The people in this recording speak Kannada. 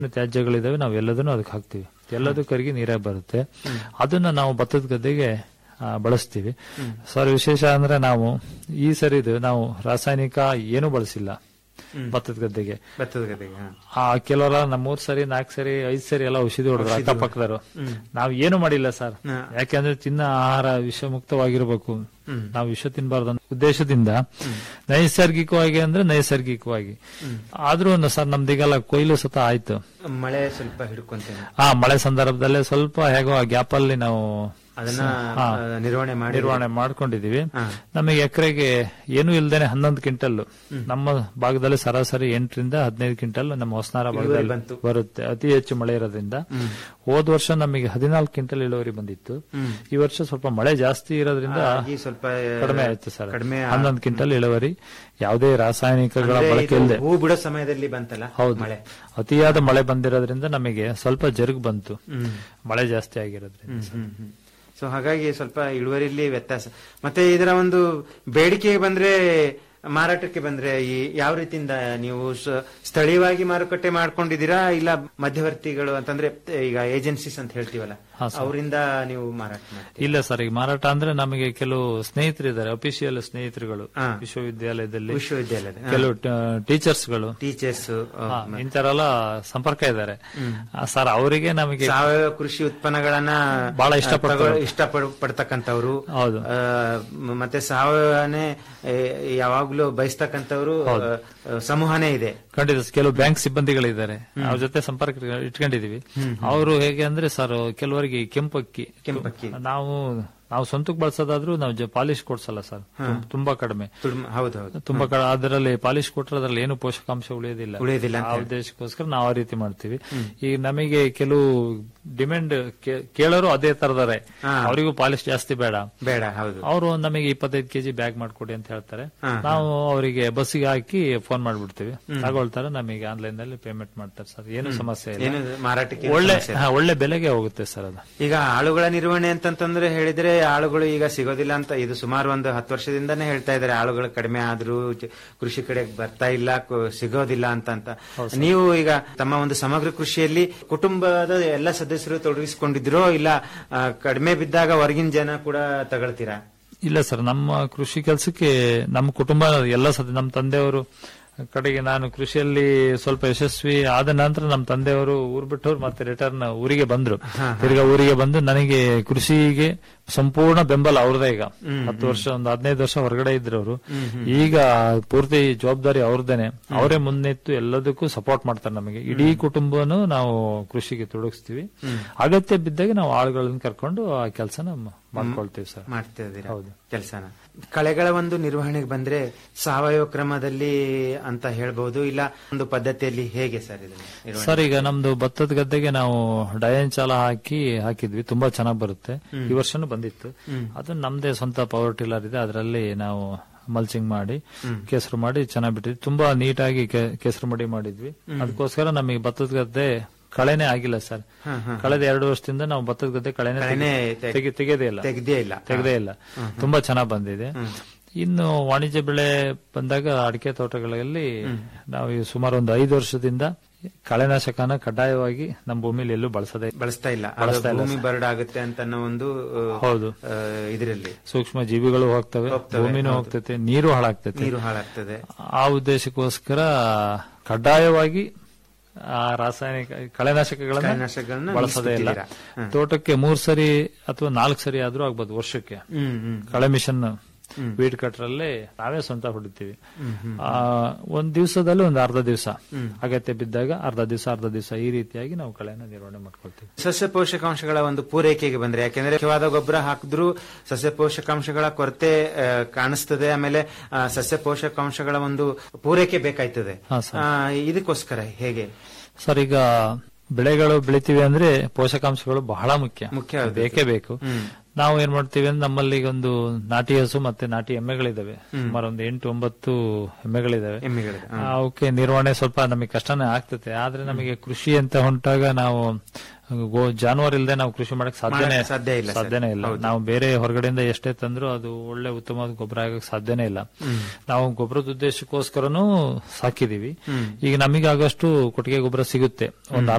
ತ್ಯಾಜ್ಯಗಳಿದಾವೆ ನಾವು ಎಲ್ಲದನ್ನು ಅದಕ್ಕೆ ಹಾಕ್ತಿವಿ ಎಲ್ಲದೂ ಕರಗಿ ನೀರಾಗಿ ಬರುತ್ತೆ ಅದನ್ನ ನಾವು ಭತ್ತದ ಗದ್ದೆಗೆ ಆ, ಬಳಸ್ತೀವಿ ಸರ್ ವಿಶೇಷ ಅಂದ್ರೆ ನಾವು ಈ ಸರಿದು ನಾವು ರಾಸಾಯನಿಕ ಏನು ಬಳಸಿಲ್ಲ ಭತ್ತದ ಗದ್ದೆಗೆ ಭತ್ತದ ಗದ್ದೆಗೆ ಹಾ. ಆ ಕೆಲವರ ನಮ್ಮೂರ್ ಸರಿ ನಾಲ್ಕು ಸರಿ ಐದ್ ಸರಿ ಎಲ್ಲ ಔಷಧಿ ಹೊಡೆದ್ರು ಅಕ್ಕಪಕ್ಕದವರು ನಾವ್ ಏನು ಮಾಡಿಲ್ಲ ಸರ್ ಹಾ. ಯಾಕೆಂದ್ರೆ ತಿನ್ನ ಆಹಾರ ವಿಷಮುಕ್ತವಾಗಿರ್ಬೇಕು ನಾವು ವಿಷ ತಿನ್ಬಾರ್ದು ಅನ್ನೋ ಉದ್ದೇಶದಿಂದ ನೈಸರ್ಗಿಕವಾಗಿ ಅಂದ್ರೆ ನೈಸರ್ಗಿಕವಾಗಿ ಆದ್ರೂ ಒಂದು ಸರ್ ನಮ್ದೀಗೆಲ್ಲ ಕೊಯ್ಲು ಸತ ಆಯ್ತು ಮಳೆ ಸ್ವಲ್ಪ ಹಿಡ್ಕೊಂತೇನೆ ಆ ಮಳೆ ಸಂದರ್ಭದಲ್ಲೇ ಸ್ವಲ್ಪ ಹೇಗೋ ಆ ಗ್ಯಾಪ್ ಅಲ್ಲಿ ನಾವು ಅದನ್ನ ಹಾ. ಆ, ನಿರ್ವಹಣೆ ಮಾಡಿ ನಿರ್ವಹಣೆ ಮಾಡ್ಕೊಂಡಿದೀವಿ ಹಾ. ನಮಗೆ ಎಕರೆಗೆ ಏನು ಇಲ್ದೇನೆ ಹನ್ನೊಂದು ಕ್ವಿಂಟಲ್ ನಮ್ಮ ಭಾಗದಲ್ಲಿ ಸರಾಸರಿ ಎಂಟರಿಂದ ಹದಿನೈದು ಕ್ವಿಂಟಲ್ ನಮ್ಮ ಹೊಸನಾರ ಭಾಗದಲ್ಲಿ ಬಂತು. ಬರುತ್ತೆ ಅತಿ ಹೆಚ್ಚು ಮಳೆ ಇರೋದ್ರಿಂದ ಹೋದ ವರ್ಷ ನಮಗೆ ಹದಿನಾಲ್ಕು ಕ್ವಿಂಟಲ್ ಇಳುವರಿ ಬಂದಿತ್ತು ಈ ವರ್ಷ ಸ್ವಲ್ಪ ಮಳೆ ಜಾಸ್ತಿ ಇರೋದ್ರಿಂದ ಹಾಗಾಗಿ ಸ್ವಲ್ಪ ಆ, ಕಡಿಮೆ ಆಯ್ತು ಸರ್ ಕಡಿಮೆ ಆ- ಹನ್ನೊಂದು ಕ್ವಿಂಟಲ್ ಇಳುವರಿ ಯಾವುದೇ ರಾಸಾಯನಿಕಗಳ ಅಂದ್ರೆ ಬಳಕೆ ಇದು ಇಲ್ಲದೆ ಹೂ ಬಿಡೋ ಸಮಯದಲ್ಲಿ ಬಂತಲ್ಲ ಹೌದು ಮಳೆ ಅತಿಯಾದ ಮಳೆ ಬಂದಿರೋದ್ರಿಂದ ನಮಗೆ ಸ್ವಲ್ಪ ಜರುಗ್ ಬಂತು ಹ್ಮ್. ಮಳೆ ಜಾಸ್ತಿ ಆಗಿರೋದ್ರಿಂದ ಸೊ ಹಾಗಾಗಿ ಸ್ವಲ್ಪ ಇಳುವರಿಯಲ್ಲಿ ವ್ಯತ್ಯಾಸ ಮತ್ತೆ ಇದರ ಒಂದು ಬೇಡಿಕೆ ಬಂದ್ರೆ ಮಾರಾಟಕ್ಕೆ ಬಂದ್ರೆ ಈ ಯಾವ ರೀತಿಯಿಂದ ನೀವು ಸ- ಸ್ಥಳೀಯವಾಗಿ ಮಾರುಕಟ್ಟೆ ಮಾಡ್ಕೊಂಡಿದ್ದೀರಾ ಇಲ್ಲ ಮಧ್ಯವರ್ತಿಗಳು ಅಂತಂದ್ರೆ ಈಗ ಏಜೆನ್ಸೀಸ್ ಅಂತ ಹೇಳ್ತೀವಲ್ಲ ಹಾ, ಸರ್. ಅವರಿಂದ ನೀವು ಮಾರಾಟ ಮಾಡ್ತೀರಾ ಇಲ್ಲ ಸರ್ ಈಗ ಮಾರಾಟ ಅಂದ್ರೆ ನಮಗೆ ಕೆಲವು ಸ್ನೇಹಿತರಿದ್ದಾರೆ ಅಫಿಷಿಯಲ್ ಸ್ನೇಹಿತರುಗಳು ಹಾ. ವಿಶ್ವವಿದ್ಯಾಲಯದಲ್ಲಿ ವಿಶ್ವವಿದ್ಯಾಲಯದ ಕೆಲವು ಟೀಚರ್ಸ್ಗಳು ಟೀಚರ್ಸ್ ಇಂಥವರೆಲ್ಲ ಸಂಪರ್ಕ ಇದ್ದಾರೆ ಆ, ಸರ್ ಅವರಿಗೆ ನಮಗೆ ಸಾವಯವ ಕೃಷಿ ಉತ್ಪನ್ನಗಳನ್ನ ಬಹಳ ಇಷ್ಟಪಡ್ತಾರೆ. ತಗೊಳ್- ಇಷ್ಟಪಡ್- ಪಡ್ತಕ್ಕಂಥವ್ರು ಹೌದು. ಆ, ಮ- ಮತ್ತೆ ಸಾವಯವನೇ ಏ, ಯಾವಾಗ್ಲೂ ಬಯಸ್ತಕ್ಕಂಥವ್ರು ಆ, ಸಮೂಹನೇ ಇದೆ ಖಂಡಿತ ಕೆಲವು ಬ್ಯಾಂಕ್ ಸಿಬ್ಬಂದಿಗಳಿದ್ದಾರೆ ಅವ್ರ ಜೊತೆ ಸಂಪರ್ಕ ಇಟ್ಕೊಂಡಿದೀವಿ ಅವರು ಹೇಗೆ ಅಂದ್ರೆ ಸರ್ ಕೆಲವರಿಗೆ ಈ ಕೆಂಪಕ್ಕಿ ಕೆಂಪಕ್ಕಿ. ನಾವು ನಾವು ಸ್ವಂತಕ್ಕೆ ಬಳಸೋದಾದ್ರೂ ನಾವು ಪಾಲಿಶ್ ಕೊಡ್ಸಲ್ಲ ಸರ್ ತುಂ- ತುಂಬಾ ಕಡಿಮೆ ತುಳ್ಮ- ಹೌದು ಹೌದು ತುಂಬಾ ಕಡೆ ಅದರಲ್ಲಿ ಪಾಲಿಶ್ ಕೊಟ್ಟರೆ ಅದರಲ್ಲಿ ಏನು ಪೋಷಕಾಂಶ ಉಳಿಯೋದಿಲ್ಲ ಉಳಿಯೋದಿಲ್ಲ ಅಂತ ಆ ಉದ್ದೇಶಕ್ಕೋಸ್ಕರ ನಾವು ಆ ರೀತಿ ಮಾಡ್ತೀವಿ ಈಗ ನಮಗೆ ಕೆಲವು ಡಿಮ್ಯಾಂಡ್ ಕೇಳೋರು ಅದೇ ತರದಾರೆ ಹಾ. ಅವರಿಗೂ ಪಾಲಿಶ್ ಜಾಸ್ತಿ ಬೇಡ ಬೇಡ ಹೌದು ಅವರು ನಮಗೆ ಇಪ್ಪತ್ತೈದು ಕೆಜಿ ಬ್ಯಾಗ್ ಮಾಡ್ಕೊಡಿ ಅಂತ ಹೇಳ್ತಾರೆ ಹಾ, ನಾವು ಅವರಿಗೆ ಬಸ್ಸಿಗೆ ಹಾಕಿ ಫೋನ್ ಮಾಡ್ಬಿಡ್ತೀವಿ ತಗೊಳ್ತಾರೆ ನಮಗೆ ಆನ್ಲೈನ್ ನಲ್ಲಿ ಪೇಮೆಂಟ್ ಮಾಡ್ತಾರೆ ಸರ್ ಏನು ಸಮಸ್ಯೆ ಏನು ಇಲ್ಲ ಮಾರಾಟಕ್ಕೆ ಏನು ಒಳ್ಳೆ ಸಮಸ್ಯೆ ಇಲ್ಲ. ಹಾ, ಒಳ್ಳೆ ಬೆಲೆಗೆ ಹೋಗುತ್ತೆ ಸರ್ ಅದು ಈಗ ಆಳುಗಳ ನಿರ್ವಹಣೆ ಅಂತಂತಂದ್ರೆ ಹೇಳಿದ್ರೆ ಆಳುಗಳು ಈಗ ಸಿಗೋದಿಲ್ಲ ಅಂತ ಇದು ಸುಮಾರು ಒಂದು ಹತ್ತು ವರ್ಷದಿಂದಾನೇ ಹೇಳ್ತಾ ಇದ್ದಾರೆ ಆಳುಗಳು ಕಡಿಮೆ ಆದ್ರೂ ಜ- ಕೃಷಿ ಕಡೆ ಬರ್ತಾ ಇಲ್ಲ ಕು- ಸಿಗೋದಿಲ್ಲ ಅಂತ ಅಂತ ನೀವು ಈಗ ತಮ್ಮ ಒಂದು ಸಮಗ್ರ ಕೃಷಿಯಲ್ಲಿ ಕುಟುಂಬದ ಎಲ್ಲ ಸದಸ್ಯರು ತೊಡಗಿಸಿಕೊಂಡಿದ್ರೋ ಇಲ್ಲ ಆ, ಕಡಿಮೆ ಬಿದ್ದಾಗ ಹೊರಗಿನ ಜನ ಕೂಡ ತಗೊಳ್ತೀರಾ ಇಲ್ಲ ಸರ್ ನಮ್ಮ ಕೃಷಿ ಕೆಲಸಕ್ಕೆ ನಮ್ಮ ಕುಟುಂಬ ಎಲ್ಲ ಸದ ನಮ್ಮ ತಂದೆಯವರು ಕಡೆಗೆ ನಾನು ಕೃಷಿಯಲ್ಲಿ ಸ್ವಲ್ಪ ಯಶಸ್ವಿ ಆದ ನಂತರ ನಮ್ಮ ತಂದೆಯವರು ಊರ್ ಬಿಟ್ಟವ್ರು ಮತ್ತೆ ರಿಟರ್ನ್ ಊರಿಗೆ ಬಂದ್ರು ತಿರ್ಗಾ ಊರಿಗೆ ಬಂದು ನನಗೆ ಕೃಷಿಗೆ ಸಂಪೂರ್ಣ ಬೆಂಬಲ ಅವ್ರದೇ ಈಗ ಹತ್ತು ವರ್ಷ ಒಂದು ಹದಿನೈದು ವರ್ಷ ಹೊರಗಡೆ ಇದ್ರು ಅವರು ಈಗ ಪೂರ್ತಿ ಜವಾಬ್ದಾರಿ ಅವ್ರದ್ದೇನೆ ಅವರೇ ಮುನ್ನೆತ್ತು ಎಲ್ಲದಕ್ಕೂ ಸಪೋರ್ಟ್ ಮಾಡ್ತಾರೆ ನಮಗೆ ಇಡೀ ಕುಟುಂಬನು ನಾವು ಕೃಷಿಗೆ ತೊಡಗಿಸ್ತೀವಿ ಅಗತ್ಯ ಬಿದ್ದಾಗ ನಾವು ಆಳುಗಳನ್ನ ಕರ್ಕೊಂಡು ಆ ಕೆಲಸನ ಮಾಡ್ಕೊಳ್ತೀವಿ ಸರ್ ಮಾಡ್ತಾ ಇದ್ದೀರಾ ಹೌದು. ಕೆಲಸನ ಕಳೆಗಳ ಒಂದು ನಿರ್ವಹಣೆಗೆ ಬಂದ್ರೆ ಸಾವಯವ ಕ್ರಮದಲ್ಲಿ ಅಂತ ಹೇಳ್ಬಹುದು ಇಲ್ಲ ಒಂದು ಪದ್ಧತಿಯಲ್ಲಿ ಹೇಗೆ ಸರ್ ಇದನ್ನ ನಿರ್ವಹಣೆ? ಸರ್ ಈಗ ನಮ್ದು ಭತ್ತದ ಗದ್ದೆಗೆ ನಾವು ಡಯನ್ ಚಾಲ ಹಾಕಿ ಹಾಕಿದ್ವಿ ತುಂಬಾ ಚೆನ್ನಾಗಿ ಬರುತ್ತೆ ಈ ವರ್ಷನೂ ಬಂದಿತ್ತು ಅದು ನಮ್ದೇ ಸ್ವಂತ ಪವರ್ ಟಿಲ್ಲರ್ ಇದೆ ಅದರಲ್ಲಿ ನಾವು ಮಲ್ಚಿಂಗ್ ಮಾಡಿ ಕೆಸರು ಮಾಡಿ ಚೆನ್ನಾಗಿ ಬಿಟ್ಟಿದ್ವಿ ತುಂಬಾ ನೀಟಾಗಿ ಕೆ- ಕೆಸರು ಮಡಿ ಮಾಡಿದ್ವಿ ಅದಕ್ಕೋಸ್ಕರ ನಮಗೆ ಭತ್ತದ ಗದ್ದೆ ಕಳೆನೇ ಆಗಿಲ್ಲ ಸರ್ ಕಳೆದ ಎರಡು ವರ್ಷದಿಂದ ನಾವು ಭತ್ತದ ಗದ್ದೆ ಕಳೆನೇ ಕಳೆನೇ ತೆಗಿ- ತೆಗಿ- ತೆಗೆದೇ ಇಲ್ಲ ತೆಗ್ದೇ ಇಲ್ಲ ತೆಗೆದೇ ಇಲ್ಲ ತುಂಬಾ ಚೆನ್ನಾಗಿ ಬಂದಿದೆ ಇನ್ನು ವಾಣಿಜ್ಯ ಬೆಳೆ ಬಂದಾಗ ಅಡಿಕೆ ತೋಟಗಳಲ್ಲಿ ನಾವು ಈ ಸುಮಾರು ಒಂದು ಐದು ವರ್ಷದಿಂದ ಕಳೆನಾಶಕನ ಕಡ್ಡಾಯವಾಗಿ ನಮ್ಮ ಭೂಮಿಲಿ ಎಲ್ಲೂ ಬಳಸದೆ ಬಳಸ್ತಾ ಇಲ್ಲ ಅದು ಬಳಸ್ತಾ ಇಲ್ಲ ಭೂಮಿ ಬರಡ್ ಆಗುತ್ತೆ ಅಂತ ಅನ್ನೋ ಒಂದು ಆ, ಹೌದು ಆ, ಇದರಲ್ಲಿ ಸೂಕ್ಷ್ಮ ಜೀವಿಗಳು ಹೋಗ್ತವೆ ಹೋಗ್ತವೆ, ಭೂಮಿನೂ ಹೋಗ್ತೈತೆ ನೀರು ಹಾಳಾಗ್ತೈತೆ ನೀರು ಹಾಳಾಗ್ತದೆ ಆ ಉದ್ದೇಶಕ್ಕೋಸ್ಕರ ಕಡ್ಡಾಯವಾಗಿ ಆ ರಾಸಾಯನಿಕ ಕಳೆನಾಶಕಗಳನ್ನ ಕಳೆನಾಶಕಗಳನ್ನ ಬಳಸದೇ ಇಲ್ಲ ನಿಲ್ಲಿಸ್ಬಿಟ್ಟಿದ್ದೀರಾ. ತೋಟಕ್ಕೆ ಮೂರ್ ಸರಿ ಅಥವಾ ನಾಲ್ಕು ಸರಿ ಆದ್ರೂ ಆಗ್ಬೋದು ವರ್ಷಕ್ಕೆ ಹ್ಮ್ ಹ್ಮ್ ಕಳೆ ಮಿಷನ್ ವೀಡ್ ಕಟ್ರಲ್ಲಿ ನಾವೇ ಸ್ವಂತ ಹೊಡಿತೀವಿ ಆ, ಒಂದ್ ದಿವಸದಲ್ಲಿ ಒಂದು ಅರ್ಧ ದಿವಸ ಅಗತ್ಯ ಬಿದ್ದಾಗ ಅರ್ಧ ದಿವಸ ಅರ್ಧ ದಿವಸ ಈ ರೀತಿಯಾಗಿ ನಾವು ಕಳೆನ ನಿರ್ವಹಣೆ ಮಾಡ್ಕೊಳ್ತೀವಿ ಸಸ್ಯ ಪೋಷಕಾಂಶಗಳ ಒಂದು ಪೂರೈಕೆಗೆ ಬಂದ್ರೆ ಯಾಕೆಂದ್ರೆ ಮುಖ್ಯವಾದ ಗೊಬ್ಬರ ಹಾಕಿದ್ರು ಸಸ್ಯ ಪೋಷಕಾಂಶಗಳ ಕೊರತೆ ಆ, ಕಾಣಿಸ್ತದೆ ಆಮೇಲೆ ಆ, ಸಸ್ಯ ಪೋಷಕಾಂಶಗಳ ಒಂದು ಪೂರೈಕೆ ಬೇಕಾಯ್ತದೆ ಹಾ, ಸರ್. ಆ, ಇದಕ್ಕೋಸ್ಕರ ಹೇಗೆ ಸರ್ ಈಗ ಬೆಳೆಗಳು ಬೆಳಿತೀವಿ ಅಂದ್ರೆ ಪೋಷಕಾಂಶಗಳು ಬಹಳ ಮುಖ್ಯ ಮುಖ್ಯ ಹೌದು. ಬೇಕೇ ಬೇಕು ಹ್ಮ್. ನಾವು ಏನ್ ಮಾಡ್ತೀವಿ ಅಂದ್ರೆ ನಮ್ಮಲ್ಲಿ ಈಗ ಒಂದು ನಾಟಿ ಹಸು ಮತ್ತೆ ನಾಟಿ ಎಮ್ಮೆಗಳಿದಾವೆ ಸುಮಾರು ಒಂದು ಎಂಟು ಒಂಬತ್ತು ಎಮ್ಮೆಗಳಿದಾವೆ ಎಮ್ಮೆಗಳಿದೆ ಆ, ಅವಕ್ಕೆ ನಿರ್ವಹಣೆ ಸ್ವಲ್ಪ ನಮಗೆ ಕಷ್ಟನೇ ಆಗ್ತದೆ ಆದ್ರೆ ನಮಗೆ ಕೃಷಿ ಅಂತ ಹೊಂಟಾಗ ನಾವು ಗೋ ಜಾನುವಾರು ಇಲ್ಲದೆ ನಾವು ಕೃಷಿ ಮಾಡಕ್ ಸಾಧ್ಯನೇ ಮಾಡಕ್ ಸಾಧ್ಯ ಇಲ್ಲ ಸರ್. ಸಾಧ್ಯನೇ ಇಲ್ಲ ನಾವು ಬೇರೆ ಹೊರಗಡೆಯಿಂದ ಎಷ್ಟೇ ತಂದ್ರು ಅದು ಒಳ್ಳೆ ಉತ್ತಮವಾದ ಗೊಬ್ಬರ ಆಗಕ್ಕೆ ಸಾಧ್ಯನೇ ಇಲ್ಲ ನಾವು ಗೊಬ್ಬರದ ಉದ್ದೇಶಕ್ಕೋಸ್ಕರನೂ ಸಾಕಿದೀವಿ ಈಗ ನಮಗೆ ಆಗಷ್ಟು ಕೊಟ್ಟಿಗೆ ಗೊಬ್ಬರ ಸಿಗುತ್ತೆ ಒಂದು